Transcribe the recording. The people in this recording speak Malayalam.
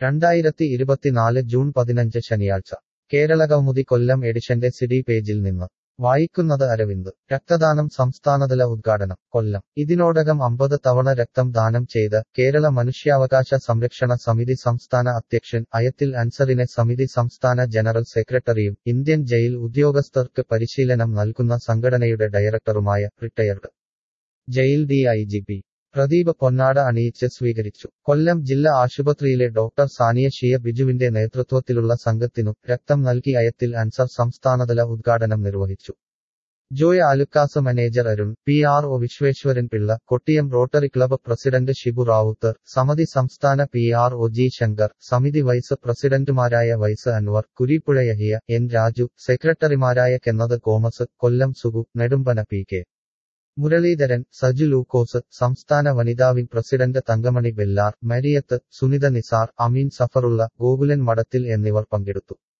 രണ്ടായിരത്തി ഇരുപത്തിനാല് ജൂൺ പതിനഞ്ച് ശനിയാഴ്ച കേരളകൗമുദി കൊല്ലം എഡിഷന്റെ സിഡി പേജിൽ നിന്ന് വായിക്കുന്നത് അരവിന്ദ് രക്തദാനം സംസ്ഥാനതല ഉദ്ഘാടനം കൊല്ലം ഇതിനോടകം അമ്പത് തവണ രക്തം ദാനം ചെയ്ത് കേരള മനുഷ്യാവകാശ സംരക്ഷണ സമിതി സംസ്ഥാന അധ്യക്ഷൻ അയത്തിൽ അൻസറിനെ സമിതി സംസ്ഥാന ജനറൽ സെക്രട്ടറിയും ഇന്ത്യൻ ജയിൽ ഉദ്യോഗസ്ഥർക്ക് പരിശീലനം നൽകുന്ന സംഘടനയുടെ ഡയറക്ടറുമായ retired jail D I G P Pradeep പൊന്നാട അണിയിച്ച് സ്വീകരിച്ചു കൊല്ലം ജില്ലാ ആശുപത്രിയിലെ ഡോക്ടർ സാനിയ ഷിയ ബിജുവിന്റെ നേതൃത്വത്തിലുള്ള സംഘത്തിനു രക്തം നൽകി അയത്തിൽ അൻസർ സംസ്ഥാനതല ഉദ്ഘാടനം നിർവഹിച്ചു Joy Alukkas manager Arun P R O Vishweshwaran Pillai Kottiyam rotary club president Shibu Rawther സമിതി സംസ്ഥാന P R O G Shankar സമിതി വൈസ് പ്രസിഡന്റുമാരായ വൈസ് അൻവർ കുരീപ്പുഴ യഹിയ എൻ രാജു സെക്രട്ടറിമാരായ കെന്നത് കോമസ് കൊല്ലം സുഗു നെടുമ്പന പി കെ മുരളീധരൻ സജു ലൂക്കോസ് സംസ്ഥാന വനിതാ വിംഗ് പ്രസിഡന്റ് തങ്കമണി ബെല്ലാർ മരിയത്ത് സുനിത നിസാർ അമീൻ സഫറുള്ള ഗോകുലൻ മഠത്തിൽ എന്നിവർ പങ്കെടുത്തു